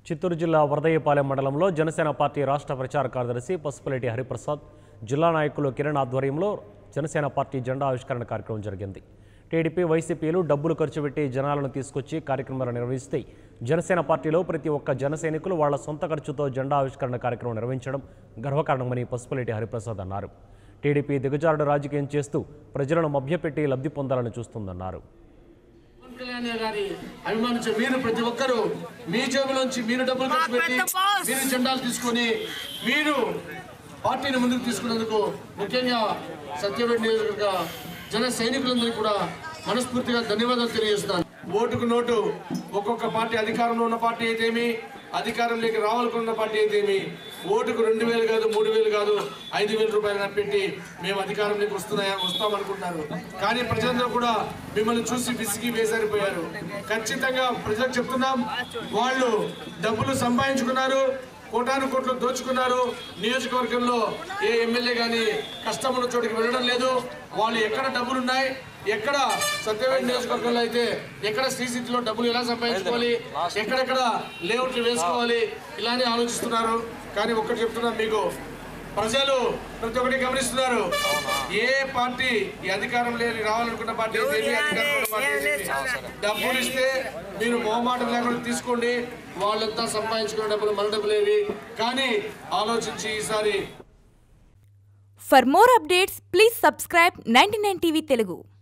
చిత్తూరు జిల్లా వరదయ్యపాలెం మండలంలో జనసేన పార్టీ రాష్ట్ర ప్రచార కార్యదర్శి పసుపులేటి హరిప్రసాద్ జిల్లా నాయకులు కిరణ్ ఆధ్వర్యంలో జనసేన పార్టీ జెండా ఆవిష్కరణ కార్యక్రమం జరిగింది టీడీపీ వైసీపీలు డబ్బులు ఖర్చు పెట్టి జనాలను తీసుకొచ్చి కార్యక్రమాలు నిర్వహిస్తే జనసేన పార్టీలో ప్రతి ఒక్క జన సైనికులు వాళ్ల సొంత ఖర్చుతో జెండా ఆవిష్కరణ కార్యక్రమం నిర్వహించడం గర్వకారణమని పసుపులేటి హరిప్రసాద్ అన్నారు టీడీపీ దిగజారుడు రాజకీయం చేస్తూ ప్రజలను మభ్యపెట్టి లబ్ధి పొందాలని చూస్తుందన్నారు పవన్ కళ్యాణ్ గారి అభిమానించే మీరు ప్రతి ఒక్కరూ మీ జేబులోంచి మీరు డబ్బులు ఖర్చు పెట్టి మీరు జెండాలు తీసుకొని మీరు పార్టీని ముందుకు తీసుకున్నందుకు ముఖ్యంగా సత్యవేడి నియోజకవర్గ జన సైనికులందరికీ కూడా మనస్ఫూర్తిగా ధన్యవాదాలు తెలియజేస్తాను ఓటుకు నోటు ఒక్కొక్క పార్టీ అధికారంలో ఉన్న పార్టీ అయితేమి అధికారంలోకి రావాలనుకున్న పార్టీ అయితేమి ఓటుకు రెండు వేలు కాదు మూడు వేలు కాదు ఐదు వేల రూపాయలు పెట్టి మేము అధికారంలోకి వస్తున్నాయా వస్తామనుకుంటున్నారు కానీ ప్రజలందరూ కూడా మిమ్మల్ని చూసి విసిగి వేసారిపోయారు ఖచ్చితంగా ప్రజలకు చెప్తున్నాం వాళ్ళు డబ్బులు సంపాదించుకున్నారు కోటాను కోట్లు దోచుకున్నారు నియోజకవర్గంలో ఏ ఎమ్మెల్యే కానీ కష్టం ఉన్న చోటికి వెళ్ళడం లేదు వాళ్ళు ఎక్కడ డబ్బులు ఉన్నాయి ఎక్కడ సత్యవేడి నియోజకవర్గంలో అయితే ఎక్కడ శ్రీసిద్ధిలో డబ్బులు ఎలా సంపాదించుకోవాలి ఎక్కడెక్కడ లేఅవుట్లు వేసుకోవాలి ఇలానే ఆలోచిస్తున్నారు కానీ ఒక్కటి చెప్తున్నాం మీకు ప్రజలు ప్రతి ఒక్కటి గమనిస్తున్నారు ఏ పార్టీ ఈ అధికారం లేని రావాలనుకున్న పార్టీ అయితే ఏమీ అధికారం ఉన్న పార్టీ అయితే ఏమీ. డబ్బులు ఇస్తే మీరు మొహమాటం లేకుండా తీసుకోండి వాళ్ళంతా సంపాదించుకున్న డబ్బులు మన డబ్బులు ఏవి కానీ ఆలోచించి ఈసారి For more updates, please subscribe 99 TV Telugu.